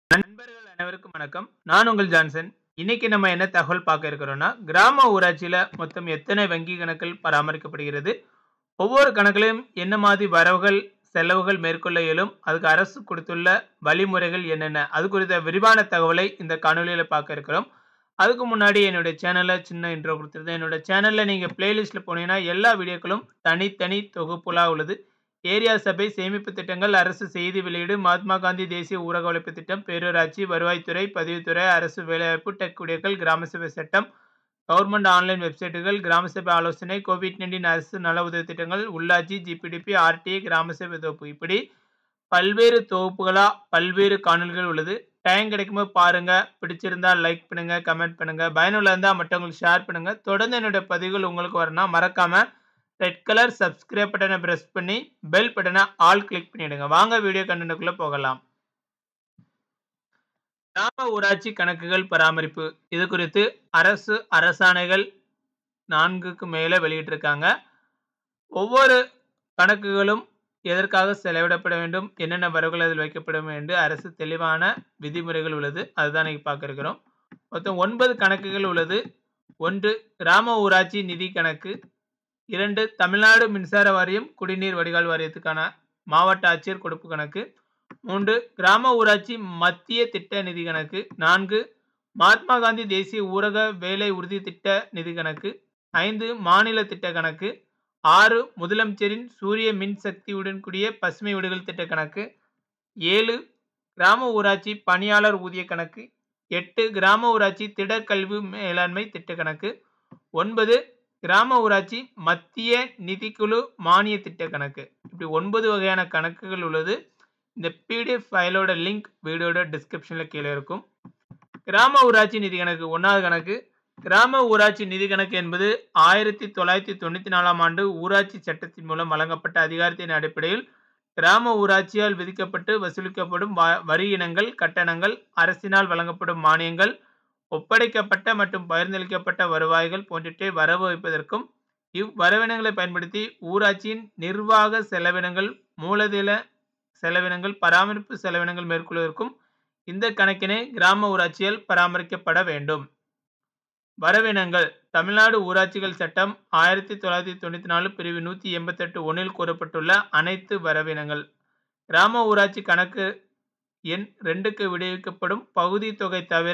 நண்பர்கள் அனைவருக்கும் வணக்கம். நான் உங்கள் ஜான்சன். இன்னைக்கு நம்ம என்ன தகவல் பார்க்க இருக்கிறோம்னா, கிராம ஊராட்சியில மொத்தம் எத்தனை வங்கி கணக்குகள் பராமரிக்கப்படுகிறது? ஒவ்வொரு கணக்கிலும் என்ன மாதிரி வரவுகள், செலவுகள் மேற்கொள்ள இயலும்? அதுக்கு அரசு கொடுத்துள்ள வழிமுறைகள் என்னென்ன? அது குறித்த விரிவான தகவலை இந்த காணொளியில பார்க்க இருக்கிறோம். அதுக்கு முன்னாடி என்னுடைய சேனல்ல சின்ன இன்ட்ரோ குடுத்துருந்தேன். என்னோட சேனல்ல நீங்க பிளேலிஸ்ட்ல போனீங்கன்னா, எல்லா வீடியோக்களும் தனித்தனி தொகுப்புலா உள்ளது. ஏரியா சபை சேமிப்பு திட்டங்கள், அரசு செய்தி வெளியீடு, மகாத்மா காந்தி தேசிய ஊரக உழைப்பு திட்டம், பேரூராட்சி, வருவாய்த்துறை, பதிவுத்துறை, அரசு வேலைவாய்ப்பு, டெக் ஊழியர்கள், கிராம சபை சட்டம், கவர்ன்மெண்ட் ஆன்லைன் வெப்சைட்டுகள், கிராம சபை ஆலோசனை, கோவிட்-19 அரசு நல உதவி திட்டங்கள், உள்ளாட்சி, ஜிபிடிபி, ஆர்டிஐ, கிராம சபை தொகுப்பு இப்படி பல்வேறு தொகுப்புகளா பல்வேறு காணொளிகள் உள்ளது. டைம் கிடைக்கும்போது பாருங்க. பிடிச்சிருந்தா லைக் பண்ணுங்க, கமெண்ட் பண்ணுங்க. பயனுள்ளதா இருந்தா மற்றவங்களுக்கு ஷேர் பண்ணுங்க. தொடர்ந்து என்னுடைய பதிவுகள் உங்களுக்கு வரணும்னா மறக்காம ரெட் கலர் சப்ஸ்கிரைப் பட்டன பிரஸ் பண்ணி பெல் பட்டன ஆல் கிளிக் பண்ணிடுங்க. வாங்க வீடியோ கன்டென்ட்க்குள்ள போகலாம். கிராம ஊராட்சி கணக்குகள் பராமரிப்பு இது குறித்து அரசு அரசாணைகள் 4க்கு மேல வெளியிட்டிருக்காங்க. ஒவ்வொரு கணக்குகளும் எதற்காக செலவிடப்பட வேண்டும்? என்னென்ன வரவுகள் அதில் வைக்கப்படும் என்று அரசு தெளிவான விதிமுறைகள் உள்ளது. அதுதான் இன்னைக்கு பார்க்க இருக்கிறோம். மொத்தம் 9 கணக்குகள் உள்ளது. 1 கிராம ஊராட்சி நிதி கணக்கு. 2 தமிழ்நாடு மின்சார வாரியம், குடிநீர் வடிகால் வாரியத்துக்கான மாவட்ட ஆட்சியர் கொடுப்பு கணக்கு. 3 கிராம ஊராட்சி மத்திய திட்ட நிதி கணக்கு. 4 மகாத்மா காந்தி தேசிய ஊரக வேலை உறுதி திட்ட நிதி கணக்கு. 5 மாநில திட்ட கணக்கு. 6 முதலமைச்சரின் சூரிய மின் சக்தியுடன் கூடிய பசுமை வீடுகள் திட்ட கணக்கு. 7 கிராம ஊராட்சி பணியாளர் ஊதிய கணக்கு. 8 கிராம ஊராட்சி திடக்கழிவு மேலாண்மை திட்ட கணக்கு. 9 கிராம ஊராட்சி மத்திய நிதிக்குழு மானிய திட்ட கணக்கு. இப்படி 9 வகையான கணக்குகள் உள்ளது. இந்த பிடிஎஃப் ஃபைலோட லிங்க் வீடியோட டிஸ்கிரிப்ஷன்ல கீழ இருக்கும். கிராம ஊராட்சி நிதி கணக்கு 1வது கணக்கு. கிராம ஊராட்சி நிதி கணக்கு என்பது 1994ஆம் ஆண்டு ஊராட்சி சட்டத்தின் மூலம் வழங்கப்பட்ட அதிகாரத்தின் அடிப்படையில் கிராம ஊராட்சியால் விதிக்கப்பட்டு வசூலிக்கப்படும் வ வரி இனங்கள், கட்டணங்கள், அரசினால் வழங்கப்படும் மானியங்கள், ஒப்படைக்கப்பட்ட மற்றும் பகிர்ந்தளிக்கப்பட்ட வருவாய்கள் போன்றவற்றை வரவு வைப்பதற்கும், இவ்வரவினங்களை பயன்படுத்தி ஊராட்சியின் நிர்வாக செலவினங்கள், மூலதன செலவினங்கள், பராமரிப்பு செலவினங்கள் மேற்கொள்வதற்கும் இந்த கணக்கினை கிராம ஊராட்சியால் பராமரிக்கப்பட வேண்டும். வரவினங்கள் தமிழ்நாடு ஊராட்சிகள் சட்டம் 1994 பிரிவு 188 1ல் கூறப்பட்டுள்ள அனைத்து வரவினங்கள். கிராம ஊராட்சி கணக்கு எண் 2க்கு விடுவிக்கப்படும் பகுதி தொகை தவிர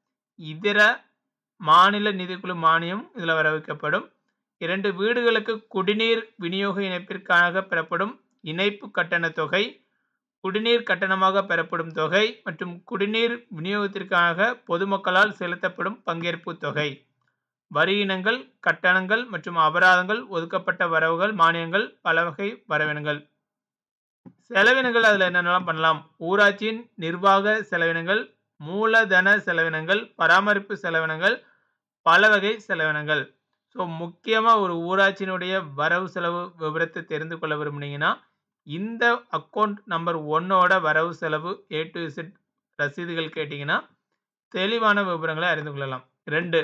இதர மாநில நிதிக்குழு மானியம் இதுல வரவைக்கப்படும். 2 வீடுகளுக்கு குடிநீர் விநியோக இணைப்பிற்காக பெறப்படும் இணைப்பு கட்டண தொகை, குடிநீர் கட்டணமாக பெறப்படும் தொகை மற்றும் குடிநீர் விநியோகத்திற்காக பொதுமக்களால் செலுத்தப்படும் பங்கேற்பு தொகை. வரி இனங்கள், கட்டணங்கள் மற்றும் அபராதங்கள், ஒதுக்கப்பட்ட வரவுகள், மானியங்கள், பலவகை வரவினங்கள். செலவினங்கள் அதுல என்னென்னலாம் பண்ணலாம்? ஊராட்சியின் நிர்வாக செலவினங்கள், மூலதன செலவினங்கள், பராமரிப்பு செலவினங்கள், பலவகை செலவினங்கள். ஸோ முக்கியமா ஒரு ஊராட்சியினுடைய வரவு செலவு விவரத்தை தெரிந்து கொள்ள விரும்புனீங்கன்னா, இந்த அக்கவுண்ட் நம்பர் 1ஓட வரவு செலவு ஏ டூ இசட் ரசீதுகள் கேட்டீங்கன்னா, தெளிவான விவரங்களை அறிந்து கொள்ளலாம். 2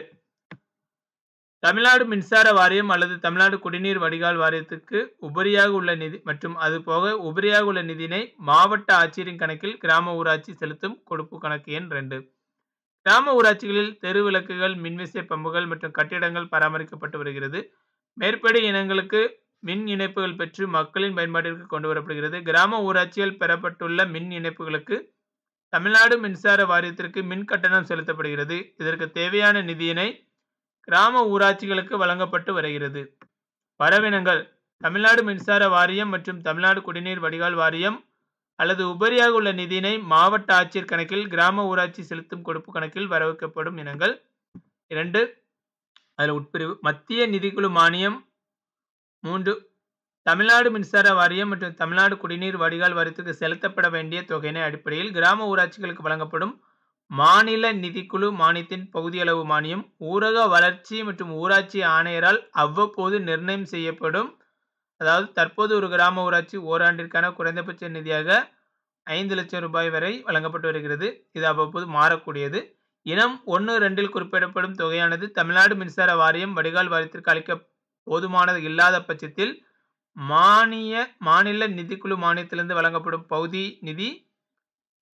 தமிழ்நாடு மின்சார வாரியம் அல்லது தமிழ்நாடு குடிநீர் வடிகால் வாரியத்திற்கு உபரியாக உள்ள நிதி மற்றும் அதுபோக உபரியாக உள்ள நிதியினை மாவட்ட ஆட்சியரின் கணக்கில் கிராம ஊராட்சி செலுத்தும் கொடுப்பு கணக்கு எண் 2. கிராம ஊராட்சிகளில் தெரு விளக்குகள், மின்விசை பம்புகள் மற்றும் கட்டிடங்கள் பராமரிக்கப்பட்டு வருகிறது. மேற்படி இனங்களுக்கு மின் இணைப்புகள் பெற்று மக்களின் பயன்பாட்டிற்கு கொண்டு வரப்படுகிறது. கிராம ஊராட்சியால் பெறப்பட்டுள்ள மின் இணைப்புகளுக்கு தமிழ்நாடு மின்சார வாரியத்திற்கு மின் கட்டணம் செலுத்தப்படுகிறது. இதற்கு தேவையான நிதியினை கிராம ஊராட்சிகளுக்கு வழங்கப்பட்டு வருகிறது. வரவினங்கள் தமிழ்நாடு மின்சார வாரியம் மற்றும் தமிழ்நாடு குடிநீர் வடிகால் வாரியம் அல்லது உபரியாக உள்ள நிதியினை மாவட்ட ஆட்சியர் கணக்கில் கிராம ஊராட்சி செலுத்தும் கொடுப்பு கணக்கில் வரவைக்கப்படும் இனங்கள். 2 அதுல உட்பிரிவு மத்திய நிதிக்குழு மானியம். 3 தமிழ்நாடு மின்சார வாரியம் மற்றும் தமிழ்நாடு குடிநீர் வடிகால் வாரியத்திற்கு செலுத்தப்பட வேண்டிய தொகையின் அடிப்படையில் கிராம ஊராட்சிகளுக்கு வழங்கப்படும் மாநில நிதிக்குழு மானியத்தின் பகுதியளவு மானியம். ஊரக வளர்ச்சி மற்றும் ஊராட்சி ஆணையரால் அவ்வப்போது நிர்ணயம் செய்யப்படும் அதாவது தற்போது ஒரு கிராம ஊராட்சி ஓராண்டிற்கான குறைந்தபட்ச நிதியாக ரூ. 5,00,000 வரை வழங்கப்பட்டு வருகிறது. இது அவ்வப்போது மாறக்கூடியது. இனம் 1, 2ல் குறிப்பிடப்படும் தொகையானது தமிழ்நாடு மின்சார வாரியம், வடிகால் வாரியத்திற்கு அளிக்க போதுமானது இல்லாத பட்சத்தில் மானிய மாநில நிதிக்குழு மானியத்திலிருந்து வழங்கப்படும் பகுதி நிதி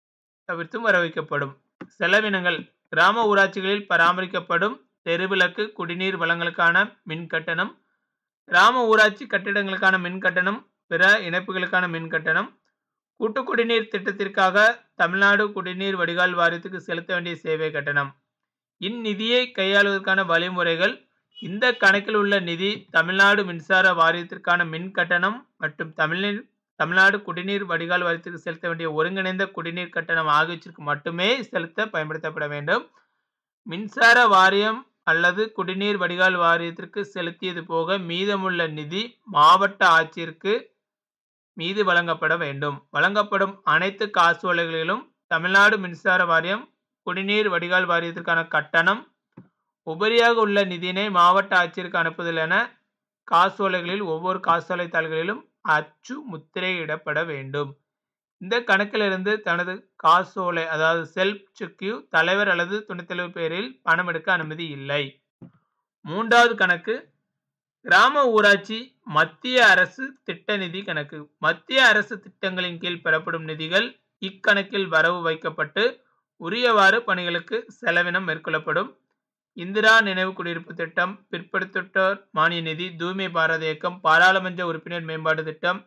தவிர்த்தும் வர வைக்கப்படும் செலவினங்கள் கிராம ஊராட்சிகளில் பராமரிக்கப்படும் தெருவிளக்கு குடிநீர் வளங்களுக்கான மின் கட்டணம் கிராம ஊராட்சி கட்டிடங்களுக்கான மின் கட்டணம் பிற இணைப்புகளுக்கான மின் கட்டணம் கூட்டு குடிநீர் திட்டத்திற்காக தமிழ்நாடு குடிநீர் வடிகால் வாரியத்துக்கு செலுத்த வேண்டிய சேவை கட்டணம் இந்நிதியை கையாளுவதற்கான வழிமுறைகள் இந்த கணக்கில் உள்ள நிதி தமிழ்நாடு மின்சார வாரியத்திற்கான மின் கட்டணம் மற்றும் தமிழ்நீர் தமிழ்நாடு குடிநீர் வடிகால் வாரியத்திற்கு செலுத்த வேண்டிய ஒருங்கிணைந்த குடிநீர் கட்டணம் ஆகியவற்றிற்கு மட்டுமே செலுத்த பயன்படுத்தப்பட வேண்டும் மின்சார வாரியம் அல்லது குடிநீர் வடிகால் வாரியத்திற்கு செலுத்தியது போக மீதமுள்ள நிதி மாவட்ட ஆட்சியருக்கு மீது வழங்கப்பட வேண்டும் வழங்கப்படும் அனைத்து காசோலைகளிலும் தமிழ்நாடு மின்சார வாரியம் குடிநீர் வடிகால் வாரியத்திற்கான கட்டணம் உபரியாக உள்ள நிதியினை மாவட்ட ஆட்சியருக்கு அனுப்புதல் என காசோலைகளில் ஒவ்வொரு காசோலை தாள்களிலும் அச்சு முத்திரையிடப்பட வேண்டும் இந்த கணக்கிலிருந்து தனது காசோலை அதாவது செல்ஃப் செக்யூ தலைவர் அல்லது துணைத் தலைவர் பெயரில் பணம் எடுக்க அனுமதி இல்லை மூன்றாவது கணக்கு கிராம ஊராட்சி மத்திய அரசு திட்ட நிதி கணக்கு மத்திய அரசு திட்டங்களின் கீழ் பெறப்படும் நிதிகள் இக்கணக்கில் வரவு வைக்கப்பட்டு உரியவாறு பணிகளுக்கு செலவினம் மேற்கொள்ளப்படும் இந்திரா நினைவு குடியிருப்பு திட்டம் பிற்படுத்தோர் மானிய நிதி தூய்மை பாரத இயக்கம் பாராளுமன்ற உறுப்பினர் மேம்பாடு திட்டம்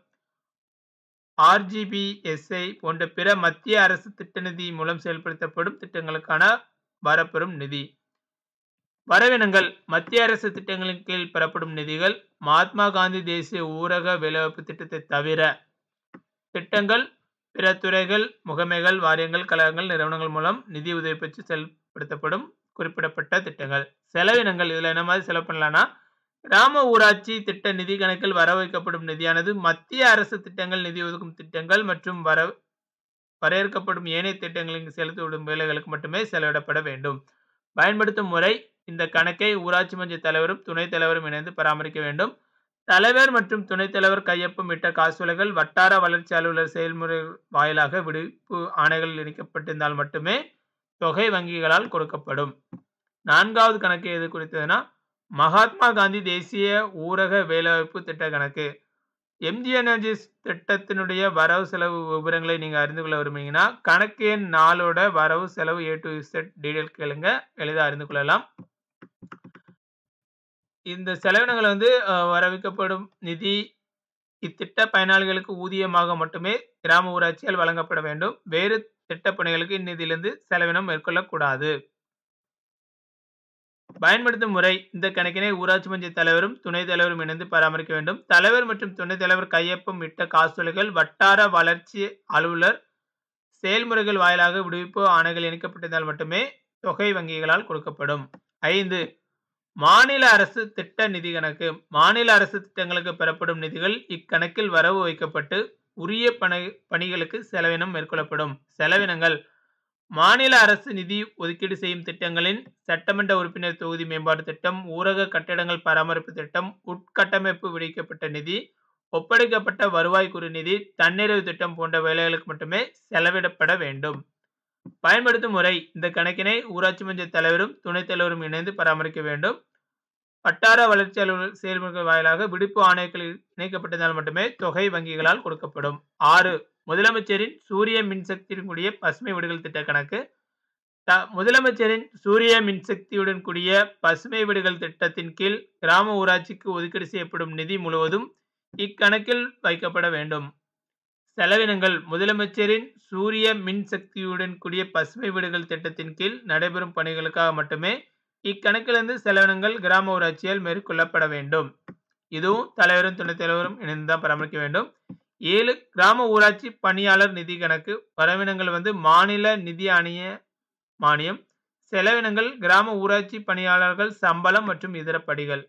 ஆர்ஜிபிஎஸ்ஐ போன்ற பிற மத்திய அரசு திட்ட நிதி மூலம் செயல்படுத்தப்படும் திட்டங்களுக்கான வரப்பெறும் நிதி வரவினங்கள் மத்திய அரசு திட்டங்களின் கீழ் பெறப்படும் நிதிகள் மகாத்மா காந்தி தேசிய ஊரக வேலைவாய்ப்பு திட்டத்தை தவிர திட்டங்கள் பிற துறைகள் முகமைகள் வாரியங்கள் கழகங்கள் நிறுவனங்கள் மூலம் நிதி உதவி பெற்று செயல்படுத்தப்படும் குறிப்பிடப்பட்ட திட்டங்கள் செலவினங்கள் இதுல என்ன மாதிரி செலவு பண்ணலாம்னா கிராம ஊராட்சி திட்ட நிதி கணக்கில் வர வைக்கப்படும் நிதியானது மத்திய அரசு திட்டங்கள் நிதி ஒதுக்கும் திட்டங்கள் மற்றும் வர வரையறுக்கப்படும் ஏனைய திட்டங்களின் செலுத்தப்படும் வேலைகளுக்கு மட்டுமே செலவிடப்பட வேண்டும் பயன்படுத்தும் முறை இந்த கணக்கை ஊராட்சி மன்ற தலைவரும் துணைத் தலைவரும் இணைந்து பராமரிக்க வேண்டும் தலைவர் மற்றும் துணைத் தலைவர் கையொப்பம் இட்ட காசோலைகள் வட்டார வளர்ச்சி அலுவலர் செயல்முறை வாயிலாக விடுப்பு ஆணைகள் இணைக்கப்பட்டிருந்தால் மட்டுமே தொகை வங்கிகளால் கொடுக்கப்படும் நான்காவது கணக்கு எது குறித்ததுன்னா மகாத்மா காந்தி தேசிய ஊரக வேலைவாய்ப்பு திட்ட கணக்கு எம்ஜி எனர்ஜிஸ் திட்டத்தினுடைய வரவு செலவு விவரங்களை நீங்கள் அறிந்து கொள்ள விரும்புனீங்கன்னா கணக்கு எண் நாளோட வரவு செலவு ஏ டு இசட் டீடைல் கேளுங்க எளிதாக அறிந்து கொள்ளலாம் இந்த செலவினங்கள் வந்து அஹ், வரவிக்கப்படும் நிதி இத்திட்ட பயனாளிகளுக்கு ஊதியமாக மட்டுமே கிராம ஊராட்சியால் வழங்கப்பட வேண்டும் வேறு திட்ட பணிகளுக்கு இந்நிதியிலிருந்து செலவினம் மேற்கொள்ளக்கூடாது பயன்படுத்தும் முறை இந்த கணக்கினை ஊராட்சி மன்ற தலைவரும் துணைத் தலைவரும் இணைந்து பராமரிக்க வேண்டும் தலைவர் மற்றும் துணைத் தலைவர் கையொப்பம் இட்ட காசோலைகள் வட்டார வளர்ச்சி அலுவலர் செயல்முறைகள் வாயிலாக விடுவிப்பு ஆணைகள் இணைக்கப்பட்டிருந்தால் மட்டுமே தொகை வங்கிகளால் கொடுக்கப்படும் ஐந்து மாநில அரசு திட்ட நிதி கணக்கு மாநில அரசு திட்டங்களுக்கு பெறப்படும் நிதிகள் இக்கணக்கில் வரவு வைக்கப்பட்டு உரிய பணி பணிகளுக்கு செலவினம் மேற்கொள்ளப்படும் செலவினங்கள் மாநில அரசு நிதி ஒதுக்கீடு செய்யும் திட்டங்களின் சட்டமன்ற உறுப்பினர் தொகுதி மேம்பாட்டு திட்டம் ஊரக கட்டிடங்கள் பராமரிப்பு திட்டம் உட்கட்டமைப்பு விடுவிக்கப்பட்ட நிதி ஒப்படைக்கப்பட்ட வருவாய் குறு நிதி தன்னிறைவு திட்டம் போன்ற வேலைகளுக்கு மட்டுமே செலவிடப்பட வேண்டும் பயன்படுத்தும் முறை இந்த கணக்கினை ஊராட்சி மன்ற தலைவரும் துணைத் தலைவரும் இணைந்து பராமரிக்க வேண்டும் வட்டார வளர்ச்சி அலுவலர் செயல்முறைகள் வாயிலாக விடுப்பு ஆணையங்கள் இணைக்கப்பட்டதால் மட்டுமே தொகை வங்கிகளால் கொடுக்கப்படும் ஆறு முதலமைச்சரின் சூரிய மின்சக்தியுடன் கூடிய பசுமை வீடுகள் திட்ட கணக்கு த- முதலமைச்சரின் சூரிய மின்சக்தியுடன் கூடிய பசுமை வீடுகள் திட்டத்தின் கீழ் கிராம ஊராட்சிக்கு ஒதுக்கீடு செய்யப்படும் நிதி முழுவதும் இக்கணக்கில் வைக்கப்பட வேண்டும் செலவினங்கள் முதலமைச்சரின் சூரிய மின்சக்தியுடன் கூடிய பசுமை வீடுகள் திட்டத்தின் கீழ் நடைபெறும் பணிகளுக்காக மட்டுமே இக்கணக்கிலிருந்து செலவினங்கள் கிராம ஊராட்சியால் மேற்கொள்ளப்பட வேண்டும் இதுவும் தலைவரும் துணைத் தலைவரும் இணைந்து தான் பராமரிக்க வேண்டும் ஏழு கிராம ஊராட்சி பணியாளர் நிதி கணக்கு வரவினங்கள் வந்து மாநில நிதி ஆணைய மானியம் செலவினங்கள் கிராம ஊராட்சி பணியாளர்கள் சம்பளம் மற்றும் இதர படிகள்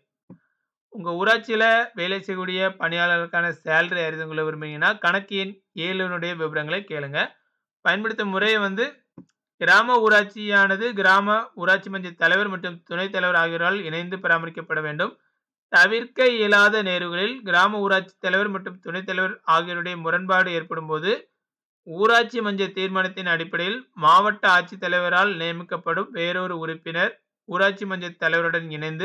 உங்க ஊராட்சியில வேலை செய்யக்கூடிய பணியாளர்களுக்கான சேலரி அறிந்து கொள்ள விரும்புறீங்கன்னா கணக்கு எண் ஏழுனுடைய விவரங்களை கேளுங்க பயன்படுத்தும் முறையை வந்து கிராம ஊராட்சியானது கிராம ஊராட்சி மன்ற தலைவர் மற்றும் துணைத் தலைவர் ஆகியோரால் இணைந்து பராமரிக்கப்பட வேண்டும் தவிர்க்க இயலாத நேர்வுகளில் கிராம ஊராட்சி தலைவர் மற்றும் துணைத் தலைவர் ஆகியோருடைய முரண்பாடு ஏற்படும் போது ஊராட்சி மன்ற தீர்மானத்தின் அடிப்படையில் மாவட்ட ஆட்சித்தலைவரால் நியமிக்கப்படும் வேறொரு உறுப்பினர் ஊராட்சி மன்ற தலைவருடன் இணைந்து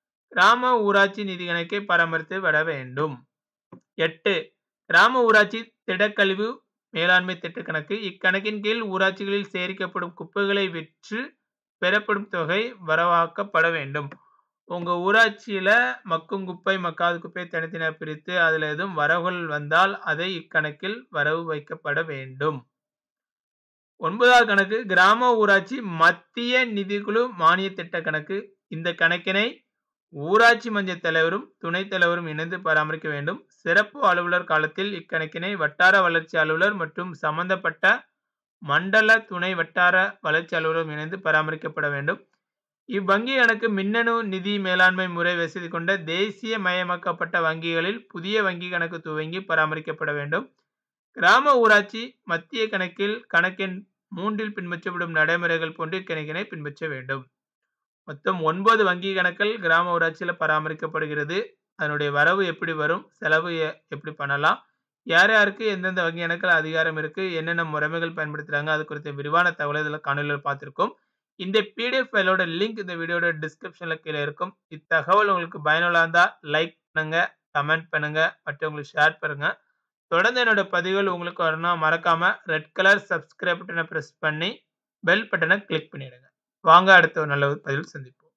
கிராம ஊராட்சி நிதி கணக்கை பராமரித்து வர வேண்டும் எட்டு கிராம ஊராட்சி திடக்கழிவு மேலாண்மை திட்ட கணக்கு. இக்கணக்கின் கீழ் ஊராட்சிகளில் சேகரிக்கப்படும் குப்பைகளை விற்று பெறப்படும் தொகை வரவாக்கப்பட வேண்டும். உங்க ஊராட்சியில மக்கும் குப்பை, மக்காத குப்பை தனித்தனியா பிரித்து அதுல எதுவும் வரவுகள் வந்தால் அதை இக்கணக்கில் வரவு வைக்கப்பட வேண்டும். 9வது கணக்கு கிராம ஊராட்சி மத்திய நிதிக்குழு மானிய திட்ட கணக்கு. இந்த கணக்கினை ஊராட்சி மன்ற தலைவரும், துணைத் தலைவரும் இணைந்து பராமரிக்க வேண்டும். சிறப்பு அலுவலர் காலத்தில் இக்கணக்கினை வட்டார வளர்ச்சி அலுவலர் மற்றும் சம்பந்தப்பட்ட மண்டல துணை வட்டார வளர்ச்சி அலுவலரும் இணைந்து பராமரிக்கப்பட வேண்டும். இவ்வங்கி கணக்கு மின்னணு நிதி மேலாண்மை முறை வசதி கொண்ட தேசிய மயமாக்கப்பட்ட வங்கிகளில் புதிய வங்கி கணக்கு துவங்கி பராமரிக்கப்பட வேண்டும். கிராம ஊராட்சி மத்திய கணக்கில் கணக்கெண் 3ல் பின்பற்றப்படும் நடைமுறைகள் போன்று இக்கணக்கினை பின்பற்ற வேண்டும். மொத்தம் 9 வங்கி கணக்குகள் கிராம ஊராட்சியில பராமரிக்கப்படுகிறது. அதனுடைய வரவு எப்படி வரும்? செலவு எ எப்படி பண்ணலாம்? யார் யாருக்கு எந்தெந்த வங்கி கணக்குல அதிகாரம் இருக்கு? என்னென்ன முறைமைகள் பயன்படுத்துறாங்க? அது குறித்த விரிவான தகவலை இதுல காணொளியில பார்த்திருக்கோம். இந்த பிடிஎஃப் ஃபைலோட லிங்க் இந்த வீடியோட டிஸ்கிரிப்ஷன்ல கீழ இருக்கும். இத்தகவல் உங்களுக்கு பயனுள்ளதா இருந்தா லைக் பண்ணுங்க, கமெண்ட் பண்ணுங்க, மற்றவங்களுக்கு ஷேர் பண்ணுங்க. தொடர்ந்து என்னோட பதிவுகள் உங்களுக்கு வரணும்னா மறக்காம ரெட் கலர் சப்ஸ்கிரைப் பட்டன பிரஸ் பண்ணி பெல் பட்டன கிளிக் பண்ணிடுங்க. வாங்க அடுத்த ஒரு நல்ல ஒரு பதிவில் சந்திப்போம்.